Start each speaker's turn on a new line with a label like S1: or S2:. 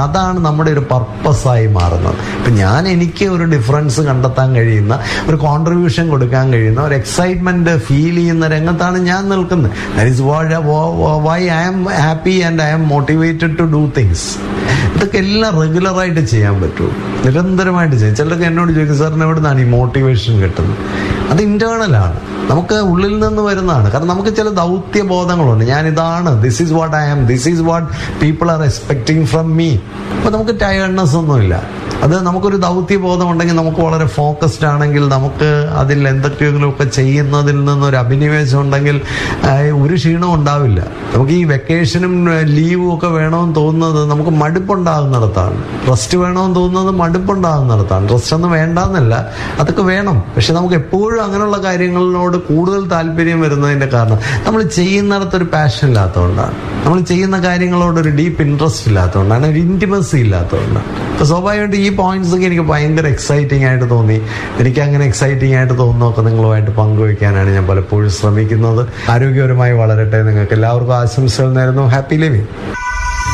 S1: അതാണ് നമ്മുടെ ഒരു പർപ്പസായി മാറുന്നത് ഇപ്പം ഞാൻ എനിക്ക് ഒരു ഡിഫറൻസ് കണ്ടെത്താൻ കഴിയുന്ന ഒരു കോൺട്രിബ്യൂഷൻ കൊടുക്കാൻ കഴിയുന്ന ഒരു എക്സൈറ്റ്മെന്റ് ഫീൽ ചെയ്യുന്ന രംഗത്താണ് ഞാൻ നിൽക്കുന്നത് that is why I am happy and I am motivated to do things ഇതൊക്കെ എല്ലാം റെഗുലറായിട്ട് ചെയ്യാൻ പറ്റുമോ നിരന്തരമായിട്ട് ചെയ്യാം ചിലരൊക്കെ എന്നോട് ചോദിക്കും സാറിന് എവിടെ നിന്നാണ് ഈ മോട്ടിവേഷൻ കിട്ടുന്നത് അത് ഇന്റേണലാണ് നമുക്ക് ഉള്ളിൽ നിന്ന് വരുന്നതാണ് കാരണം നമുക്ക് ചില ദൗത്യ ബോധങ്ങളുണ്ട് ഞാൻ ഇതാണ് this is what I am this is what people are expecting from me അപ്പൊ നമുക്ക് ടയർഡ്നെസ് ഒന്നുമില്ല അത് നമുക്കൊരു ദൗത്യ ബോധം ഉണ്ടെങ്കിൽ നമുക്ക് വളരെ ഫോക്കസ്ഡ് ആണെങ്കിൽ നമുക്ക് അതിൽ എന്തൊക്കെയെങ്കിലും ഒക്കെ ചെയ്യുന്നതിൽ നിന്നൊരു അഭിനിവേശം ഉണ്ടെങ്കിൽ ആ, ഒരു ക്ഷീണവും ഉണ്ടാവില്ല നമുക്ക് ഈ വെക്കേഷനും ലീവും ഒക്കെ വേണമെന്ന് തോന്നുന്നത് നമുക്ക് മടുപ്പുണ്ടാകുന്നിടത്താണ് റെസ്റ്റ് വേണമെന്ന് തോന്നുന്നത് മടുപ്പുണ്ടാകുന്നിടത്താണ് റെസ്റ്റ് ഒന്നും വേണ്ടെന്നല്ല അതൊക്കെ വേണം പക്ഷെ നമുക്ക് എപ്പോഴും അങ്ങനെയുള്ള കാര്യങ്ങളിനോട് കൂടുതൽ താല്പര്യം വരുന്നതിന്റെ കാരണം നമ്മൾ ചെയ്യുന്നിടത്ത് ഒരു പാഷൻ ഇല്ലാത്തതുകൊണ്ടാണ് നമ്മൾ ചെയ്യുന്ന കാര്യങ്ങളോട് ഒരു ഡീപ്പ് ഇൻട്രസ്റ്റ് ഇല്ലാത്തതുകൊണ്ടാണ് ഒരു ഇന്റിമസി ഇല്ലാത്തതുകൊണ്ടാണ് അപ്പൊ സ്വാഭാവികമായിട്ട് ഈ പോയിന്റ്സ് ഒക്കെ എനിക്ക് ഭയങ്കര എക്സൈറ്റിംഗ് ആയിട്ട് തോന്നി എനിക്ക് അങ്ങനെ എക്സൈറ്റിംഗ് ആയിട്ട് തോന്നുന്നതൊക്കെ നിങ്ങളുമായിട്ട് പങ്കുവയ്ക്കാനാണ് ഞാൻ പലപ്പോഴും ശ്രമിക്കുന്നത് ആരോഗ്യപരമായി വളരട്ടെ നിങ്ങൾക്ക് എല്ലാവർക്കും ആശംസകൾ നേരുന്നു ഹാപ്പി ലിവിങ്